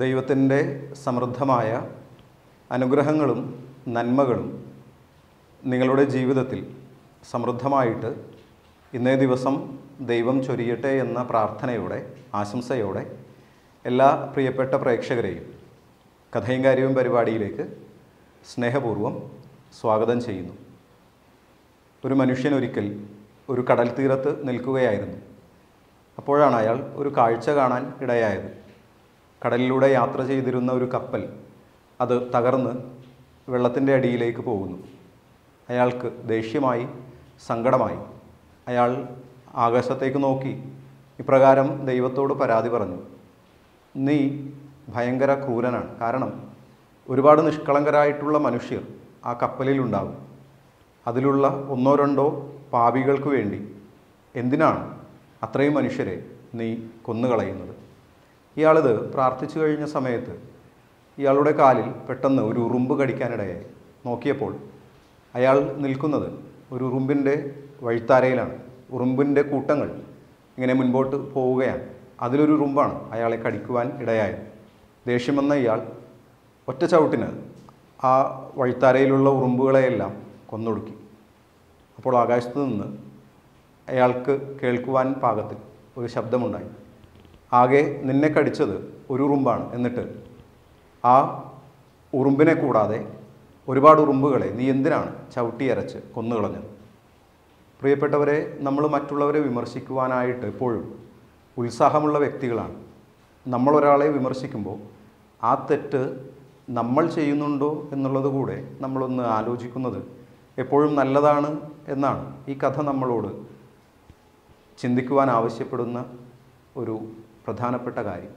ദൈവത്തിൻ്റെ സമൃദ്ധമായ അനുഗ്രഹങ്ങളും നന്മകളും നിങ്ങളുടെ ജീവിതത്തിൽ സമൃദ്ധമായിട്ട് ഇന്നേ ദിവസം ദൈവം ചൊരിയട്ടെ എന്ന പ്രാർത്ഥനയോടെ ആശംസയോടെ എല്ലാ പ്രിയപ്പെട്ട പ്രേക്ഷകരെയും കഥയും കാര്യവും പരിപാടിയിലേക്ക് സ്നേഹപൂർവ്വം സ്വാഗതം ചെയ്യുന്നു ഒരു മനുഷ്യൻ ഒരിക്കൽ ഒരു കടൽ തീരത്ത് നിൽക്കുകയായിരുന്നു അപ്പോഴാണ് അയാൾ ഒരു കാഴ്ച കാണാൻ ഇടയായത് കടലിലൂടെ യാത്ര ചെയ്തിരുന്ന ഒരു കപ്പൽ അത് തകർന്ന് വെള്ളത്തിൻ്റെ അടിയിലേക്ക് പോകുന്നു അയാൾക്ക് ദേഷ്യമായി സങ്കടമായി അയാൾ ആകാശത്തേക്ക് നോക്കി ഇപ്രകാരം ദൈവത്തോട് പരാതി പറഞ്ഞു നീ ഭയങ്കര ക്രൂരനാണ് കാരണം ഒരുപാട് നിഷ്കളങ്കരായിട്ടുള്ള മനുഷ്യർ ആ കപ്പലിലുണ്ടാകും അതിലുള്ള ഒന്നോ രണ്ടോ പാപികൾക്ക് വേണ്ടി എന്തിനാണ് അത്രയും മനുഷ്യരെ നീ കൊന്നുകളയുന്നത് ഇയാളിത് പ്രാർത്ഥിച്ചു കഴിഞ്ഞ സമയത്ത് ഇയാളുടെ കാലിൽ പെട്ടെന്ന് ഒരു ഉറുമ്പ് കടിക്കാനിടയായി നോക്കിയപ്പോൾ അയാൾ നിൽക്കുന്നത് ഒരു ഉറുമ്പിൻ്റെ വഴിത്താരയിലാണ് ഉറുമ്പിൻ്റെ കൂട്ടങ്ങൾ ഇങ്ങനെ മുൻപോട്ട് പോവുകയാണ് അതിലൊരു ഉറുമ്പാണ് അയാളെ കടിക്കുവാൻ ഇടയായത് ദേഷ്യം വന്ന ഇയാൾ ഒറ്റ ചവിട്ടിന് ആ വഴിത്താരയിലുള്ള ഉറുമ്പുകളെയെല്ലാം കൊന്നൊടുക്കി അപ്പോൾ ആകാശത്ത് നിന്ന് അയാൾക്ക് കേൾക്കുവാൻ പാകത്തിൽ ഒരു ശബ്ദമുണ്ടായി ആകെ നിന്നെ കടിച്ചത് ഒരു ഉറുമ്പാണ് എന്നിട്ട് ആ ഉറുമ്പിനെ കൂടാതെ ഒരുപാട് ഉറുമ്പുകളെ നീ എന്തിനാണ് ചവിട്ടിയരച്ച് കൊന്നുകളഞ്ഞത് പ്രിയപ്പെട്ടവരെ നമ്മൾ മറ്റുള്ളവരെ വിമർശിക്കുവാനായിട്ട് എപ്പോഴും ഉത്സാഹമുള്ള വ്യക്തികളാണ് നമ്മളൊരാളെ വിമർശിക്കുമ്പോൾ ആ തെറ്റ് നമ്മൾ ചെയ്യുന്നുണ്ടോ എന്നുള്ളത് കൂടെ നമ്മളൊന്ന് ആലോചിക്കുന്നത് എപ്പോഴും നല്ലതാണ് എന്നാണ് ഈ കഥ നമ്മളോട് ചിന്തിക്കുവാൻ ആവശ്യപ്പെടുന്ന ഒരു പ്രധാനപ്പെട്ട കാര്യം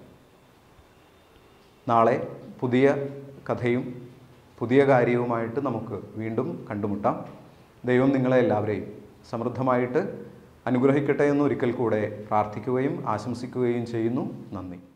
നാളെ പുതിയ കഥയും പുതിയ കാര്യവുമായിട്ട് നമുക്ക് വീണ്ടും കണ്ടുമുട്ടാം ദൈവം നിങ്ങളെ എല്ലാവരെയും സമൃദ്ധമായിട്ട് അനുഗ്രഹിക്കട്ടെ എന്ന് ഒരിക്കൽ കൂടെ പ്രാർത്ഥിക്കുകയും ആശംസിക്കുകയും ചെയ്യുന്നു നന്ദി